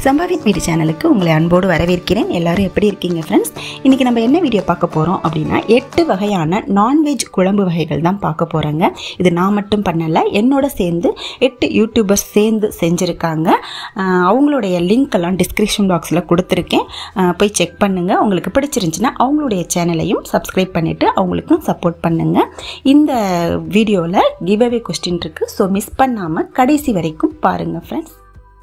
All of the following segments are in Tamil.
சம்பாவித் வீடு சேனலுக்கு உங்களை அன்போடு வரவேற்கிறேன் எல்லாரும் எப்படி இருக்கீங்க ஃப்ரெண்ட்ஸ் இன்றைக்கி நம்ம என்ன வீடியோ பார்க்க போகிறோம் அப்படின்னா எட்டு வகையான நான்வெஜ் குழம்பு வகைகள் தான் பார்க்க போகிறோங்க இது நான் மட்டும் பண்ணலை என்னோட சேர்ந்து எட்டு யூடியூபர்ஸ் சேர்ந்து செஞ்சுருக்காங்க ஆஹ் அவங்களுடைய லிங்க் எல்லாம் டிஸ்கிரிப்ஷன் பாக்ஸில் கொடுத்துருக்கேன் ஆஹ் போய் செக் பண்ணுங்கள் உங்களுக்கு பிடிச்சிருந்துச்சுன்னா அவங்களுடைய சேனலையும் சப்ஸ்கிரைப் பண்ணிவிட்டு அவங்களுக்கும் சப்போர்ட் பண்ணுங்கள் இந்த வீடியோவில் கிவ்அவே கொஸ்டின் இருக்குது ஸோ மிஸ் பண்ணாமல் கடைசி வரைக்கும் பாருங்கள் ஃப்ரெண்ட்ஸ்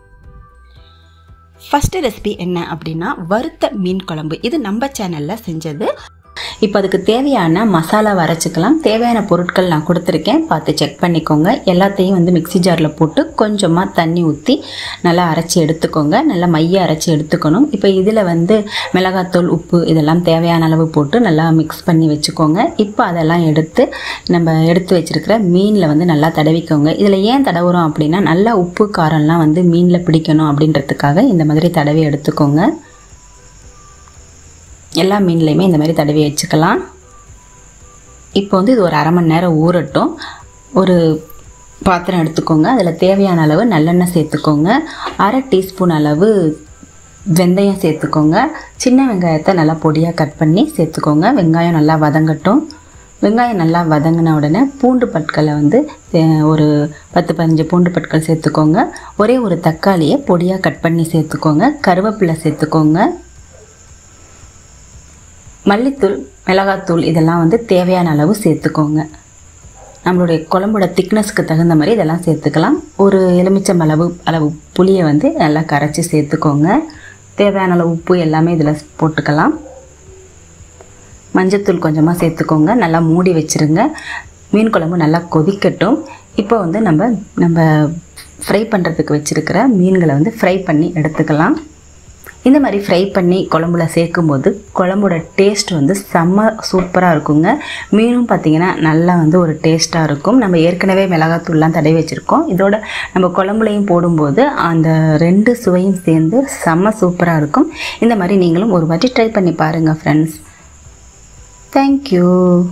ஃபஸ்ட்டு ரெசிபி என்ன அப்படின்னா வறுத்த மீன் குழம்பு இது நம்ம சேனலில் செஞ்சது இப்போ அதுக்கு தேவையான மசாலா வரைச்சிக்கலாம் தேவையான பொருட்கள் நான் கொடுத்துருக்கேன் பார்த்து செக் பண்ணிக்கோங்க எல்லாத்தையும் வந்து மிக்ஸி ஜாரில் போட்டு கொஞ்சமாக தண்ணி ஊற்றி நல்லா அரைச்சி எடுத்துக்கோங்க நல்லா மைய அரைச்சி எடுத்துக்கணும் இப்போ இதில் வந்து மிளகாத்தூள் உப்பு இதெல்லாம் தேவையான அளவு போட்டு நல்லா மிக்ஸ் பண்ணி வச்சுக்கோங்க இப்போ அதெல்லாம் எடுத்து நம்ம எடுத்து வச்சிருக்கிற மீனில் வந்து நல்லா தடவிக்கோங்க இதில் ஏன் தடவுறோம் அப்படின்னா நல்லா உப்பு காரம்லாம் வந்து மீனில் பிடிக்கணும் அப்படின்றதுக்காக இந்த மாதிரி தடவி எடுத்துக்கோங்க எல்லா மீன்லேயுமே இந்த மாதிரி தடவி வச்சுக்கலாம் இப்போ வந்து இது ஒரு அரை மணி நேரம் ஊறட்டும் ஒரு பாத்திரம் எடுத்துக்கோங்க அதில் தேவையான அளவு நல்லெண்ணெய் சேர்த்துக்கோங்க அரை டீஸ்பூன் அளவு வெந்தயம் சேர்த்துக்கோங்க சின்ன வெங்காயத்தை நல்லா பொடியாக கட் பண்ணி சேர்த்துக்கோங்க வெங்காயம் நல்லா வதங்கட்டும் வெங்காயம் நல்லா வதங்கின உடனே பூண்டு பற்களை வந்து அஹ், ஒரு பத்து பதினஞ்சு பூண்டு பற்கள் சேர்த்துக்கோங்க ஒரே ஒரு தக்காளியை பொடியாக கட் பண்ணி சேர்த்துக்கோங்க கருவேப்பிலை சேர்த்துக்கோங்க மல்லித்தூள் மிளகாத்தூள் இதெல்லாம் வந்து தேவையான அளவு சேர்த்துக்கோங்க நம்மளுடைய குழம்போட திக்னஸ்க்கு தகுந்த மாதிரி இதெல்லாம் சேர்த்துக்கலாம் ஒரு எலுமிச்சம் அளவு அளவு புளியை வந்து நல்லா கரைச்சி சேர்த்துக்கோங்க தேவையான அளவு உப்பு எல்லாமே இதில் போட்டுக்கலாம் மஞ்சத்தூள் கொஞ்சமாக சேர்த்துக்கோங்க நல்லா மூடி வச்சுருங்க மீன் குழம்பு நல்லா கொதிக்கட்டும் இப்போ வந்து நம்ம நம்ம ஃப்ரை பண்ணுறதுக்கு வச்சுருக்கிற மீன்களை வந்து ஃப்ரை பண்ணி எடுத்துக்கலாம் இந்த மாதிரி ஃப்ரை பண்ணி குழம்புல சேர்க்கும்போது குழம்போட டேஸ்ட் வந்து செம்ம சூப்பராக இருக்குங்க மீனும் பார்த்திங்கன்னா நல்லா வந்து ஒரு டேஸ்ட்டாக இருக்கும் நம்ம ஏற்கனவே மிளகாத்தூள்லாம் தடவி வச்சுருக்கோம் இதோட நம்ம குழம்புலையும் போடும்போது அந்த ரெண்டு சுவையும் சேர்ந்து செம்ம சூப்பராக இருக்கும் இந்த மாதிரி நீங்களும் ஒரு வாட்டி ட்ரை பண்ணி பாருங்கள் ஃப்ரெண்ட்ஸ் தேங்க்யூ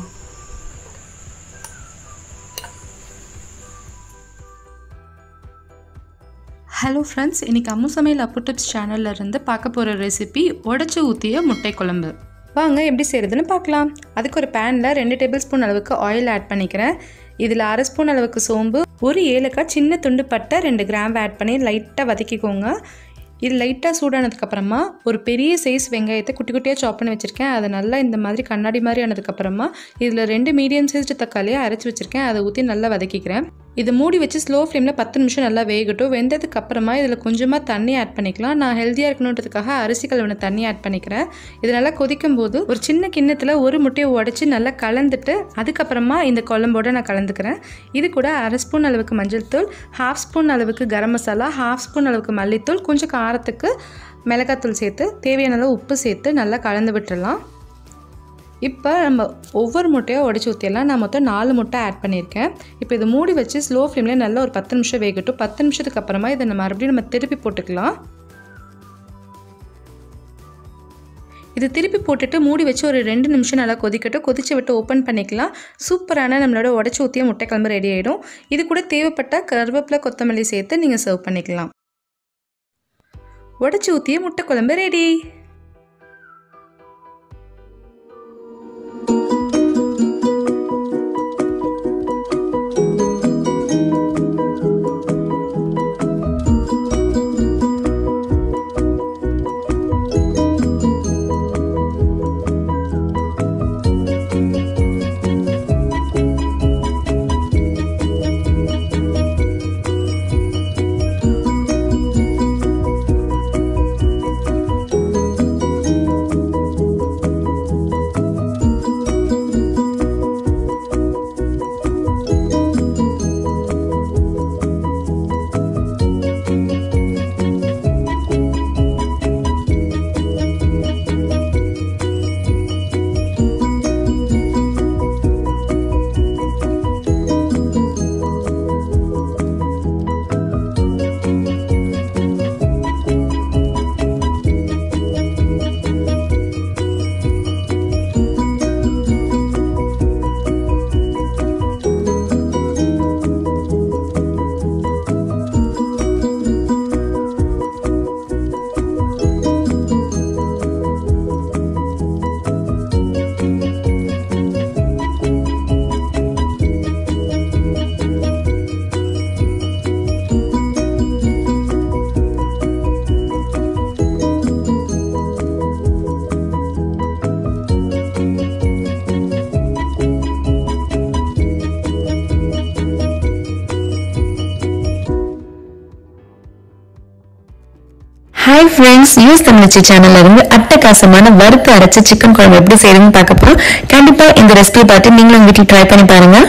ஹலோ ஃப்ரெண்ட்ஸ் இன்றைக்கி அம்மு சமையல் அப்பு டிப்ஸ் சேனல்ல இருந்து பார்க்க போகிற ரெசிபி உடச்சி ஊற்றிய முட்டை குழம்பு வாங்க எப்படி செய்கிறதுன்னு பார்க்கலாம் அதுக்கு ஒரு பேனில் ரெண்டு டேபிள் ஸ்பூன் அளவுக்கு ஆயில் ஆட் பண்ணிக்கிறேன் இதில் அரை ஸ்பூன் அளவுக்கு சோம்பு ஒரு ஏலக்காய் சின்ன துண்டு பட்டை ரெண்டு கிராம் ஆட் பண்ணி லைட்டாக வதக்கிக்கோங்க இது லைட்டாக சூடானதுக்கப்புறமா ஒரு பெரிய சைஸ் வெங்காயத்தை குட்டி குட்டியாக சாப் பண்ணி வச்சுருக்கேன் அதை நல்லா இந்த மாதிரி கண்ணாடி மாதிரி ஆனதுக்கப்புறமா இதில் ரெண்டு மீடியம் சைஸ்டு தக்காளியை அரைச்சி வச்சுருக்கேன் அதை ஊற்றி நல்லா வதக்கிக்கிறேன் இதை மூடி வச்சு ஸ்லோ ஃப்ளேமில் பத்து நிமிஷம் நல்லா வேகட்டும் வெந்ததுக்கு அப்புறமா இதில் கொஞ்சமாக தண்ணி ஆட் பண்ணிக்கலாம் நான் ஹெல்த்தியாக இருக்கணுன்றதுக்காக அரிசி கழுவின தண்ணி ஆட் பண்ணிக்கிறேன் இது நல்லா கொதிக்கும் போது ஒரு சின்ன கிண்ணத்தில் ஒரு முட்டையை உடச்சி நல்லா கலந்துட்டு அதுக்கப்புறமா இந்த குழம்போட நான் கலந்துக்கிறேன் இது கூட அரை ஸ்பூன் அளவுக்கு மஞ்சள் தூள் ஹாஃப் ஸ்பூன் அளவுக்கு கரம் மசாலா ஹாஃப் ஸ்பூன் அளவுக்கு மல்லித்தூள் கொஞ்சம் காரத்துக்கு மிளகாத்தூள் சேர்த்து தேவையான அளவு உப்பு சேர்த்து நல்லா கலந்து விட்டுறலாம் இப்போ நம்ம ஒவ்வொரு முட்டையாக உடச்சி ஊற்றிடலாம் நான் மொத்தம் நாலு முட்டை ஆட் பண்ணியிருக்கேன் இப்போ இதை மூடி வச்சு ஸ்லோ ஃப்ளேம்லேயே நல்லா ஒரு பத்து நிமிஷம் வேகட்டும் பத்து நிமிஷத்துக்கு அப்புறமா இதை நம்ம மறுபடியும் நம்ம திருப்பி போட்டுக்கலாம் இது திருப்பி போட்டுட்டு மூடி வச்சு ஒரு ரெண்டு நிமிஷம் நல்லா கொதிக்கட்டும் கொதிச்சு விட்டு ஓப்பன் பண்ணிக்கலாம் சூப்பரான நம்மளோட உடச்சி ஊற்றிய முட்டை குழம்பு ரெடி ஆகிடும் இது கூட தேவைப்பட்ட கருவேப்பிலை கொத்தமல்லி சேர்த்து நீங்கள் சர்வ் பண்ணிக்கலாம் உடச்சி ஊற்றிய முட்டை குழம்பு ready hi friends yours Tamizhachi சேனல்ல இருந்து அட்டகாசமான வறுத்து அரைச்ச சிக்கன் குழம்பு எப்படி செய்யறதுன்னு பார்க்க போறோம் கண்டிப்பா இந்த ரெசிபி பார்த்து நீங்களும் வீட்டில் ட்ரை பண்ணி பாருங்க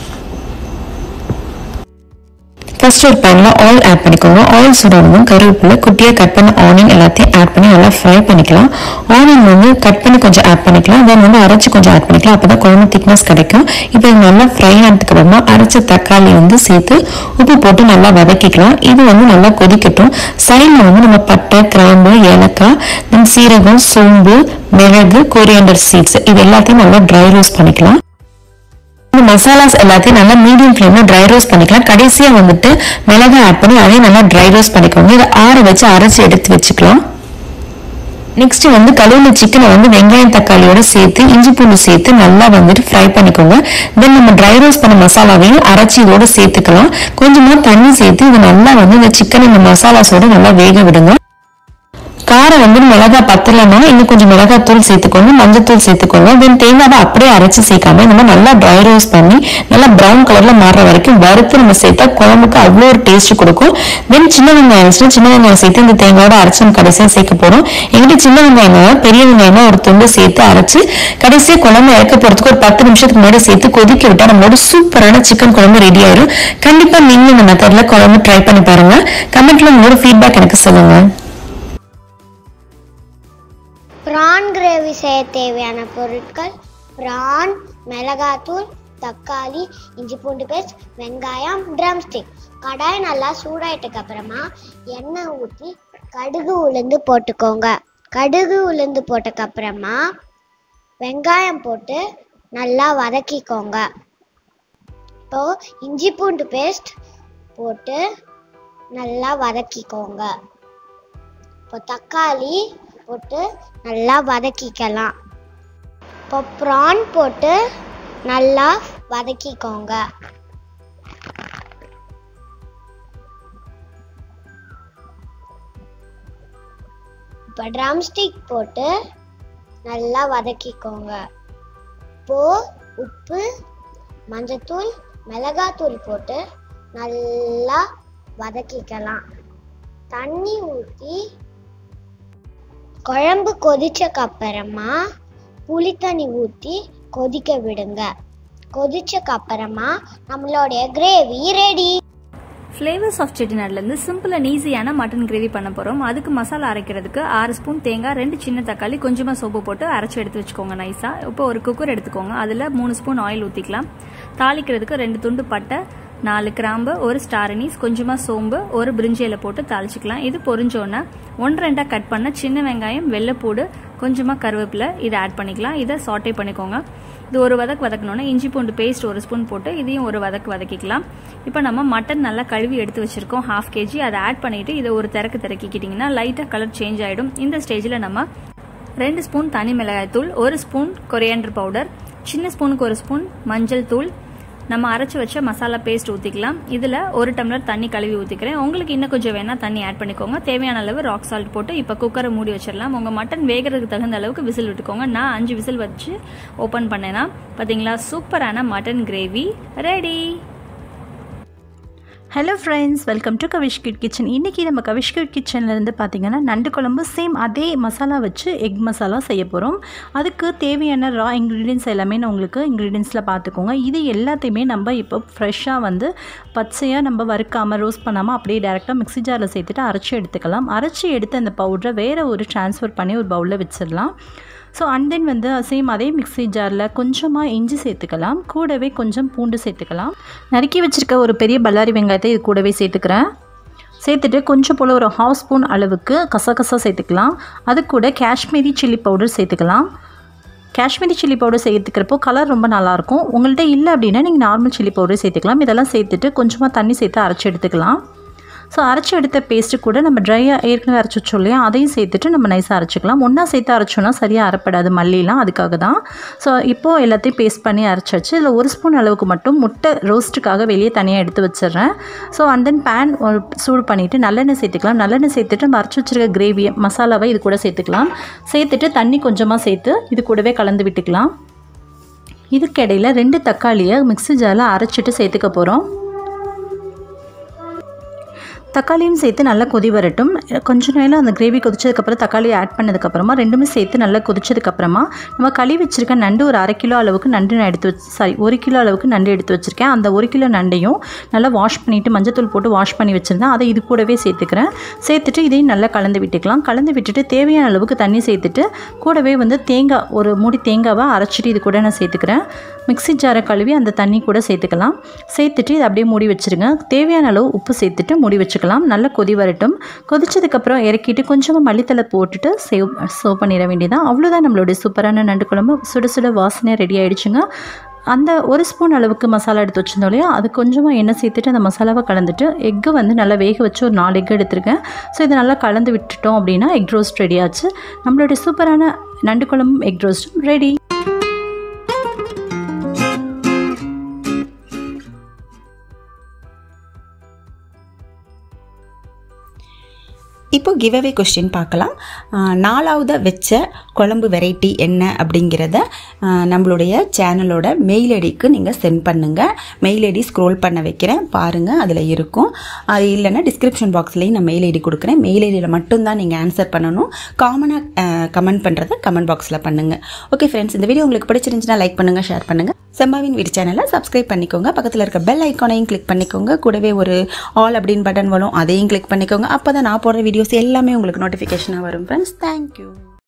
ஃபர்ஸ்ட் ஒரு பேன்ல ஆயில் ஆட் பண்ணிக்கோங்க ஆயில் சூடானதும் கருவேப்பிலை குட்டியாக கட் பண்ண ஆனியன் எல்லாத்தையும் ஆட் பண்ணி நல்லா ஃப்ரை பண்ணிக்கலாம் ஆனியன் வந்து கட் பண்ணி கொஞ்சம் ஆட் பண்ணிக்கலாம் தென் வந்து அரைச்சு கொஞ்சம் ஆட் பண்ணிக்கலாம் அப்போ தான் குழம்பு திக்னஸ் கிடைக்கும் இப்போ இது நல்லா ஃப்ரை ஆனதுக்கு அப்புறமா அரைச்ச தக்காளி வந்து சேர்த்து உப்பு போட்டு நல்லா வதக்கிக்கலாம் இது வந்து நல்லா கொதிக்கட்டும் சைடில் வந்து நம்ம பட்டை கிராம்பு ஏலக்காய் தென் சீரகம் சோம்பு மிளகு கொரியாண்டர் சீட்ஸ் இது எல்லாத்தையும் நல்லா ட்ரை ரோஸ்ட் பண்ணிக்கலாம் இந்த மசாலாஸ் எல்லாத்தையும் நல்லா மீடியம் ஃப்ளேம்ல ட்ரை ரோஸ்ட் பண்ணிக்கலாம் கடைசியா வந்துட்டு மிளகா ஆட் பண்ணி அதையும் நல்லா ட்ரை ரோஸ்ட் பண்ணிக்கோங்க இதை ஆற வச்சு அரைச்சு எடுத்து வச்சுக்கலாம் நெக்ஸ்ட் வந்து கழுவுன சிக்கனை வந்து வெங்காயம் தக்காளியோட சேர்த்து இஞ்சி பூண்டு சேர்த்து நல்லா வந்துட்டு ஃப்ரை பண்ணிக்கோங்க தென் நம்ம ட்ரை ரோஸ்ட் பண்ண மசாலாவையும் அரைச்சி இதோட சேர்த்துக்கலாம் கொஞ்சமா தண்ணி சேர்த்து இது நல்லா வந்து இந்த சிக்கன் இந்த மசாலாஸோட நல்லா வேக விடுங்க காரம் வந்து மிளகா பத்தலைன்னா இன்னும் கொஞ்சம் மிளகாய் தூள் சேர்த்துக்கோங்க மஞ்சத்தூள் சேர்த்துக்கோங்க தென் தேங்காவை அப்படியே அரைச்சு சேர்க்காம இந்த மாதிரி நல்லா ட்ரை ரோஸ்ட் பண்ணி நல்லா ப்ரௌன் கலர்ல மாறுற வரைக்கும் வறுத்து நம்ம சேர்த்தா குழம்புக்கு அவ்வளோ ஒரு டேஸ்ட் கொடுக்கும் தென் சின்ன வெங்காயம் இருந்துச்சுன்னா சின்ன வெங்காயம் சேர்த்து இந்த தேங்காயோட அரைச்சு நம்ம கடைசியா சேர்க்க போறோம் எங்கிட்ட சின்ன வெங்காயம் இல்ல, பெரிய வெங்காயமா ஒரு துண்டு சேர்த்து அரைச்சு கடைசியா குழம்பு இறக்க போறதுக்கு ஒரு பத்து நிமிஷத்துக்கு முன்னாடி சேர்த்து கொதிக்க விட்டா நம்மளோட சூப்பரான சிக்கன் குழம்பு ரெடி ஆயிரும் கண்டிப்பா நீங்களும் இந்த மெத்தட்ல குழம்பு ட்ரை பண்ணி பாருங்க கமெண்ட்ல உங்களோட ஃபீட்பேக் எனக்கு சொல்லுங்க ப்ரான் கிரேவி செய்ய தேவையான பொருட்கள் ப்ரான் மிளகாத்தூள் தக்காளி இஞ்சி பூண்டு பேஸ்ட் வெங்காயம் ட்ரம் ஸ்டிக் கடாய் நல்லா சூடாயிட்டதுக்கு அப்புறமா எண்ணெய் ஊற்றி கடுகு உளுந்து போட்டுக்கோங்க கடுகு உளுந்து போட்டதுக்கு அப்புறமா வெங்காயம் போட்டு நல்லா வதக்கிக்கோங்க இப்போ இஞ்சி பூண்டு பேஸ்ட் போட்டு நல்லா வதக்கிக்கோங்க இப்போ தக்காளி போட்டு நல்லா வதக்கிக்கலாம் இப்போ ப்ரான் போட்டு நல்லா வதக்கிக்கோங்க இப்போ ட்ரம்ஸ்டிக் போட்டு நல்லா வதக்கிக்கோங்க இப்போ உப்பு மஞ்சத்தூள் மிளகாத்தூள் போட்டு நல்லா வதக்கிக்கலாம் தண்ணி ஊற்றி குழம்பு கொதிச்சக்கு அப்புறமா புளி தண்ணி ஊற்றி கொதிக்க விடுங்க கொதிச்சக்கு அப்புறமா நம்மளுடைய கிரேவி ரெடி ஃப்ளேவர்ஸ் ஆஃப் செட்டிநாட்லேருந்து சிம்பிள் அண்ட் ஈஸியான மட்டன் கிரேவி பண்ண போகிறோம் அதுக்கு மசாலா அரைக்கிறதுக்கு ஆறு ஸ்பூன் தேங்காய் ரெண்டு சின்ன தக்காளி கொஞ்சமாக சோப்பு போட்டு அரைச்சி எடுத்து வச்சுக்கோங்க நைஸாக இப்போ ஒரு குக்கர் எடுத்துக்கோங்க அதில் மூணு ஸ்பூன் ஆயில் ஊற்றிக்கலாம் தாளிக்கிறதுக்கு ரெண்டு துண்டு பட்டை நாலு கிராம்பு ஒரு ஸ்டார் அனீஸ் கொஞ்சமாக சோம்பு ஒரு பிரிஞ்சி இலை போட்டு தாளிச்சிக்கலாம் இது பொரிஞ்சோன்னே ஒன்று ரெண்டாக கட் பண்ண சின்ன வெங்காயம் வெள்ளைப்பூடு கொஞ்சமாக கருவேப்பிலை இதை ஆட் பண்ணிக்கலாம் இதை சாட்டே பண்ணிக்கோங்க இது ஒரு வதக்கு வதக்கணுன்னா இஞ்சி பூண்டு பேஸ்ட் ஒரு ஸ்பூன் போட்டு இதையும் ஒரு வதக்கு வதக்கிக்கலாம் இப்போ நம்ம மட்டன் நல்லா கழுவி எடுத்து வச்சிருக்கோம் ஹாஃப் கேஜி அதை ஆட் பண்ணிட்டு இதை ஒரு திறக்கு திறக்கிக்கிட்டிங்கன்னா லைட்டாக கலர் சேஞ்ச் ஆகிடும் இந்த ஸ்டேஜில் நம்ம ரெண்டு ஸ்பூன் தனி மிளகாய் தூள் ஒரு ஸ்பூன் கொரியாண்டர் பவுடர் சின்ன ஸ்பூனுக்கு ஒரு ஸ்பூன் மஞ்சள் தூள் நம்ம அரைச்சி வச்ச மசாலா பேஸ்ட் ஊற்றிக்கலாம் இதில் ஒரு டம்ளர் தண்ணி கழுவி ஊற்றிக்கிறேன் உங்களுக்கு இன்னும் கொஞ்சம் வேணால் தண்ணி ஆட் பண்ணிக்கோங்க தேவையான அளவு ராக் சால்ட் போட்டு இப்போ குக்கரை மூடி வச்சிடலாம் உங்கள் மட்டன் வேகிறதுக்கு தகுந்த அளவுக்கு விசில் விட்டுக்கோங்க நான் அஞ்சு விசில் வச்சு ஓப்பன் பண்ணேன்னா பார்த்தீங்களா சூப்பரான mutton gravy ready hello friends welcome to Kavish kid kitchen இன்றைக்கி நம்ம கவிஷ் கிட் கிச்சன்லேருந்து பார்த்தீங்கன்னா நண்டு குழம்பு சேம் அதே மசாலா வச்சு எக் மசாலா செய்ய போகிறோம் அதுக்கு தேவையான ரா இன்க்ரீடியன்ஸ் எல்லாமே நான் உங்களுக்கு இன்க்ரீடியன்ஸில் பார்த்துக்கோங்க இது எல்லாத்தையுமே நம்ம இப்போ ஃப்ரெஷ்ஷாக வந்து பச்சையாக நம்ம வறுக்காமல் ரோஸ்ட் பண்ணாமல் அப்படியே டேரெக்டாக மிக்ஸி ஜாரில் சேர்த்துட்டு அரைச்சி எடுத்துக்கலாம் அரைச்சி எடுத்து அந்த பவுடரை வேறு ஒரு ட்ரான்ஸ்ஃபர் பண்ணி ஒரு பவுலில் வச்சிடலாம் ஸோ அண்ட் தென் வந்து சேம் அதே மிக்ஸி ஜாரில் கொஞ்சமாக இஞ்சி சேர்த்துக்கலாம் கூடவே கொஞ்சம் பூண்டு சேர்த்துக்கலாம் நறுக்கி வச்சுருக்க ஒரு பெரிய பல்லாரி வெங்காயத்தை இது கூடவே சேர்த்துக்கிறேன் சேர்த்துட்டு கொஞ்சம் போல் ஒரு ஹாஃப் ஸ்பூன் அளவுக்கு கசகசா சேர்த்துக்கலாம் அது கூட காஷ்மீரி சில்லி பவுடர் சேர்த்துக்கலாம் காஷ்மீரி சில்லி பவுடர் சேர்த்துக்கிறப்போ கலர் ரொம்ப நல்லாயிருக்கும் உங்கள்கிட்ட இல்லை அப்படின்னா நீங்கள் நார்மல் சில்லி பவுடர் சேர்த்துக்கலாம் இதெல்லாம் சேர்த்துட்டு கொஞ்சமாக தண்ணி சேர்த்து அரைச்சி எடுத்துக்கலாம் ஸோ அரைச்சி எடுத்த பேஸ்ட்டு கூட நம்ம ட்ரையாக ஏற்கனவே அரைச்சி வச்சோம் இல்லையா அதையும் சேர்த்துட்டு நம்ம நைஸாக அரைச்சிக்கலாம் ஒன்றா சேர்த்து அரைச்சோன்னா சரியாக அரைப்படாது மல்லிலாம் அதுக்காக தான் ஸோ இப்போது எல்லாத்தையும் பேஸ்ட் பண்ணி அரைச்சாச்சு இதில் ஒரு ஸ்பூன் அளவுக்கு மட்டும் முட்டை ரோஸ்ட்டுக்காக வெளியே தனியாக எடுத்து வச்சிடுறேன் ஸோ அண்ட் தென் பேன் சூடு பண்ணிவிட்டு நல்லெண்ணெய் சேர்த்துக்கலாம் நல்லெண்ணெய் சேர்த்துட்டு நம்ம அரைச்சி வச்சிருக்க கிரேவியை மசாலாவை இது கூட சேர்த்துக்கலாம் சேர்த்துட்டு தண்ணி கொஞ்சமாக சேர்த்து இது கூடவே கலந்து விட்டுக்கலாம் இதுக்கிடையில் ரெண்டு தக்காளியை மிக்ஸி ஜாரில் அரைச்சிட்டு சேர்த்துக்க போகிறோம் தக்காளியும் சேர்த்து நல்லா கொதி வரட்டும் கொஞ்ச நேரம் அந்த கிரேவி கொதிச்சதுக்கப்புறம் தக்காளி ஆட் பண்ணதுக்கப்புறமா ரெண்டுமே சேர்த்து நல்லா கொதிச்சதுக்கப்புறமா நம்ம களி வச்சுருக்க நண்டு ஒரு அரை கிலோ அளவுக்கு நண்டு நான் எடுத்து வச்சு சாரி ஒரு கிலோ அளவுக்கு நண்டு எடுத்து வச்சுருக்கேன் அந்த ஒரு கிலோ நண்டையும் நல்லா வாஷ் பண்ணிவிட்டு மஞ்சத்தூள் போட்டு வாஷ் பண்ணி வச்சுருந்தேன் அதை இது கூடவே சேர்த்துக்கிறேன் சேர்த்துட்டு இதையும் நல்லா கலந்து விட்டுக்கலாம் கலந்து விட்டுட்டு தேவையான அளவுக்கு தண்ணி சேர்த்துட்டு கூடவே வந்து தேங்காய் ஒரு மூடி தேங்காவை அரைச்சிட்டு இது கூட நான் சேர்த்துக்கிறேன் மிக்ஸி ஜாரை கழுவி அந்த தண்ணி கூட சேர்த்துக்கலாம் சேர்த்துட்டு இதை அப்படியே மூடி வச்சுருங்க தேவையான அளவு உப்பு சேர்த்துட்டு மூடி வச்சுக்கலாம் நல்லா கொதி வரட்டும் கொதிச்சதுக்கப்புறம் இறக்கிட்டு கொஞ்சமாக மல்லித்தலை போட்டுட்டு சேவ் சர்வ் பண்ணிட வேண்டியதான் அவ்வளோதான் நம்மளுடைய சூப்பரான நண்டு குழம்பு சுட சுட வாசனை ரெடி ஆயிடுச்சுங்க அந்த ஒரு ஸ்பூன் அளவுக்கு மசாலா எடுத்து வச்சிருந்தோம் இல்லையா அது கொஞ்சமாக எண்ணெய் சேர்த்துட்டு அந்த மசாலாவை கலந்துட்டு எக்கு வந்து நல்லா வேக வச்சு ஒரு நாலு எக் எடுத்திருக்கேன் ஸோ இதை நல்லா கலந்து விட்டுட்டோம் அப்படின்னா எக் ரோஸ்ட் ரெடி ஆச்சு நம்மளுடைய சூப்பரான நண்டு குழம்பும் எக் ரோஸ்ட்டும் ரெடி இப்போ கிவ்அவே கொஸ்டின் பார்க்கலாம் ஆஹ் நாலாவது வச்ச குழம்பு வெரைட்டி என்ன அப்படிங்கிறத ஆஹ் நம்மளுடைய சேனலோட மெயில் ஐடிக்கு நீங்கள் சென்ட் பண்ணுங்கள் மெயில் ஐடி ஸ்க்ரோல் பண்ண வைக்கிறேன் பாருங்கள் அதில் இருக்கும் அது இல்லைன்னா டிஸ்கிரிப்ஷன் பாக்ஸ்லேயும் நான் மெயில் ஐடி கொடுக்குறேன் மெயில் ஐடியில் மட்டும்தான் நீங்கள் ஆன்சர் பண்ணணும் காமனாக கமெண்ட் பண்ணுறதை கமெண்ட் பாக்ஸில் பண்ணுங்கள் ஓகே ஃப்ரெண்ட்ஸ் இந்த வீடியோ உங்களுக்கு பிடிச்சிருந்துச்சுன்னா லைக் பண்ணுங்கள் ஷேர் பண்ணுங்கள் செம்மாவின் வீடு சேனலை சப்ஸ்கிரைப் பண்ணிக்கோங்க பக்கத்தில் இருக்க பெல் ஐக்கானையும் கிளிக் பண்ணிக்கோங்க கூடவே ஒரு ஆல் அப்படின்னு பட்டன் வரும் அதையும் கிளிக் பண்ணிக்கோங்க அப்போ தான் நான் போடுற வீடியோஸ் எல்லாமே உங்களுக்கு நோட்டிஃபிகேஷனாக வரும் ஃப்ரெண்ட்ஸ் தேங்க்யூ